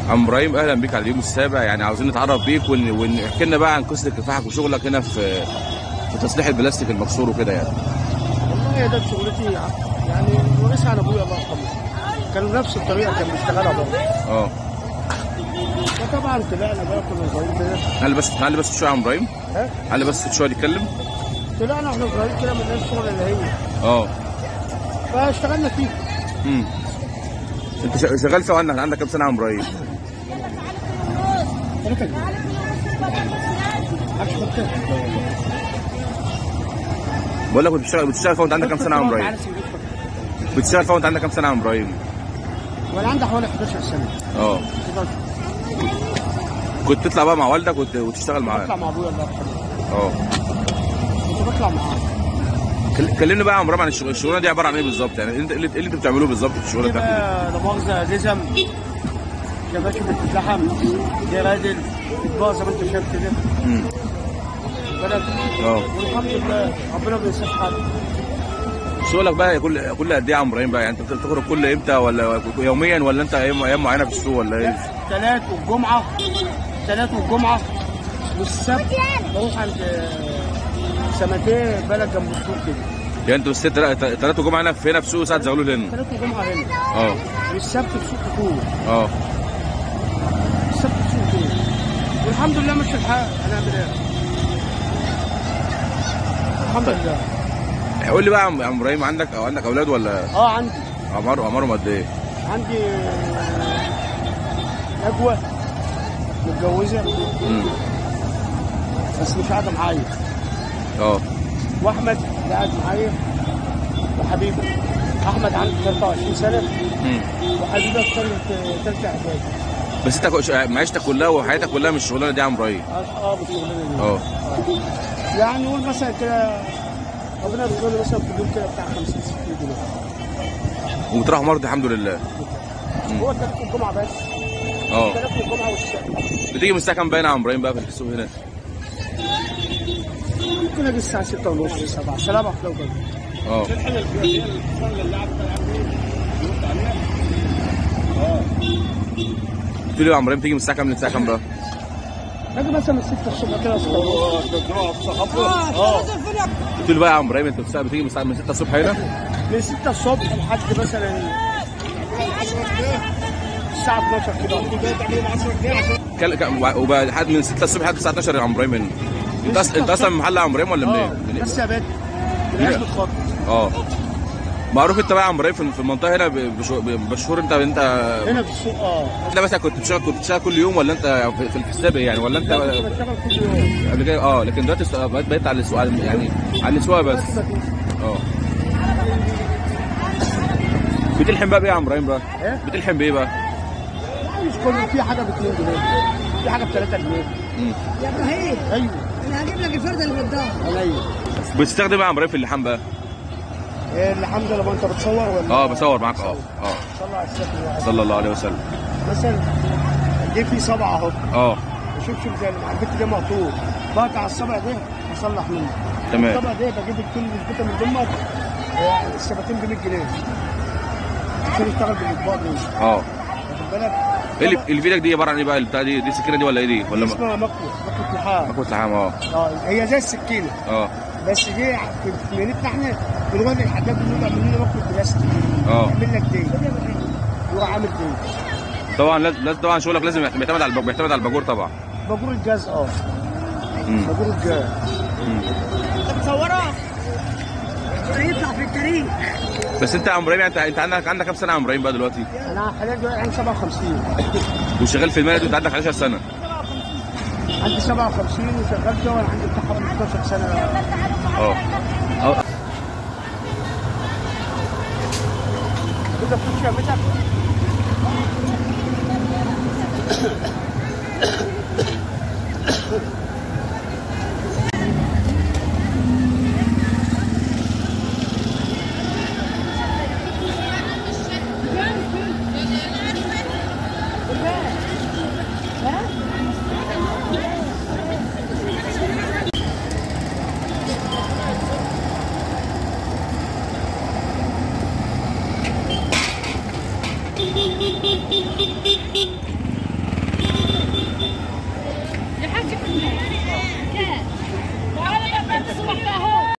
عم ابراهيم اهلا بيك على اليوم السابع يعني عاوزين نتعرف بيك ون- ونحكي لنا بقى عن قصه كفاحك وشغلك هنا في في تصليح البلاستيك المكسور وكده يعني والله ده شغلتي يعني ورثها عن ابويا الله يرحمه كان نفس الطريقه كان بيشتغلها برضه اه فطبعا طلعنا بقى كنا صغيرين كده هل بس هل بس شويه يا عم ابراهيم ها هل بس شويه نتكلم طلعنا واحنا صغيرين كده من نفس الشغل اللي هي اه فاشتغلنا فيه امم انت شا- شغال سوا عندك عندك كام سنه يا عم ابراهيم ثلاثة جنيه عكس خدتها بقول لك بتشتغل بتشتغل فوق انت عندك كام سنه يا عم ابراهيم بتشتغل فوق انت عندك كام سنه يا عم ابراهيم وانا عندي حوالي 11 سنه اه 11 كنت تطلع بقى مع والدك وت- وتشتغل بطلع معاه مع ابويا الله يرحمه اه كنت بطلع معاه كل- كلمني بقى يا عم ابراهيم عن الشغل الشغلانه دي عباره عن ايه بالظبط يعني انت ايه اللي إيه اللي انتوا بتعملوه بالظبط في الشغل دي بتاعكم دي؟ بقى لا مؤاخذه جزم شباشب بتتلحم جرادل اطباق زي ما انت شايف كده امم بلد اه والحمد لله ربنا بيصح حالي شغلك بقى كل كل قد ايه يا عم ابراهيم بقى يعني انت بتخرج كل امتى ولا يوميا ولا انت ايام ايام معينه في السوق ولا ايه؟ ثلاث والجمعه ثلاث والجمعه والسبت بروح عند سمكيه بلد جنب السوق كده يعني انتوا الست ثلاثة جمعة هنا في هنا في سوق ساعة زغلول هنا ثلاث والجمعه هنا اه والسبت في سوق كتور اه السبت في سوق كتور والحمد لله ماشي الحال هنعمل ايه؟ الحمد لله قول لي بقى يا عم يا عم ابراهيم عندك او عندك اولاد ولا اه عندي اعمار اعمارهم قد ايه؟ عندي نجوى متجوزه امم بس مش قاعده معايا اه واحمد اللي قاعد معايا وحبيبه احمد عنده 23 سنه امم وحبيبه في ثالثه ثالثه اعدادي بس انت كو- معيشتك كلها وحياتك كلها مش الشغلانه دي يا عم ابراهيم اه اه بالشغلانه دي اه يعني نقول مثلا كده ربنا بيقول مثلا في اليوم كده بتاع 50 60 جنيه وبتروح مرضي الحمد لله هو ثلاث الجمعه بس اه ثلاث الجمعه والسبت بتيجي من الساعه كام باين يا عم ابراهيم بقى في السوق هنا؟ ممكن اجي الساعه 6 ونص 7 سلام عليكم اه قلت له يا عم ابراهيم تيجي من الساعه كام للساعه كام بقى؟ اجي مثلا من 6 الصبح كده 6 اه قلت له بقى يا عم ابراهيم انت الساعه بتيجي من الساعه من 6 الصبح هنا؟ من 6 الصبح لحد مثلا الساعه 12 كده كل... ك- وبقى لحد من 6 الصبح لحد الساعه 12 يا عم ابراهيم هنا انت أص... انت اصلا من محل يا عم ابراهيم ولا اه منين؟ منين؟ بس يا باشا من عزبة خاطر اه معروف انت بقى يا عم ابراهيم في في المنطقه هنا ب- بشو- ب- مشهور انت انت هنا في السوق اه انت مثلا كنت بتشتغل كنت بتشتغل كل يوم ولا انت في, في السابق يعني ولا انت كنت بشتغل كل يوم قبل كده اه لكن دلوقتي الس- بقيت بقيت على السؤال يعني على الاسواق بس بس ما فيش. اه بتلحم بقى بايه يا عم ابراهيم بقى؟ ايه؟ بتلحم بايه بقى؟ مش كله في حاجه ب 2 جنيه في حاجه ب 3 جنيه مم. يا ابراهيم ايوه انا هجيب لك الفرده اللي قدام عليا بتستخدم ايه يا عم ابراهيم في اللحام بقى؟ إيه الحمد لله ما انت بتصور ولا اه بصور معاك اه اه صلى على السيد الواحد صلى الله عليه وسلم مثلا دي في صبع اهو اه شوف شوف زي اللي مع البت دي مقطوع بقطع الصبع ده اصلح منه تمام. الصبع ده بجيب الكل البيت من دمك آه، السبتين ب 100 جنيه عشان يشتغل بالاطباق دي اه واخد بالك ايه اللي اللي في ايدك دي عباره عن ايه بقى البتاع دي دي السكينه دي ولا ايه دي ولا ما اسمها مكوى مكوى لحام مكوة لحام اه اه هي زي السكينه اه بس دي في في مهنتنا احنا بنودي الحداد بنقول اعمل لنا مكوى بلاستيك اه يعمل لك دي يروح عامل دي طبعا لازم لازم- طبعا شغلك لازم يعتمد على الب- بيعتمد على الباجور طبعا باجور الجاز اه مم. باجور الجاز مم. هيطلع في التاريخ بس انت يا عم ابراهيم انت انت عندك عندك كام سنه يا عم ابراهيم بقى دلوقتي؟ انا حاليا دلوقتي عندي 57 وشغال في المهنه دي وانت عندك 11 سنه عندي 57 وشغال جوه انا عندي بتاع 15 سنه اه اه كده في شامتك الناس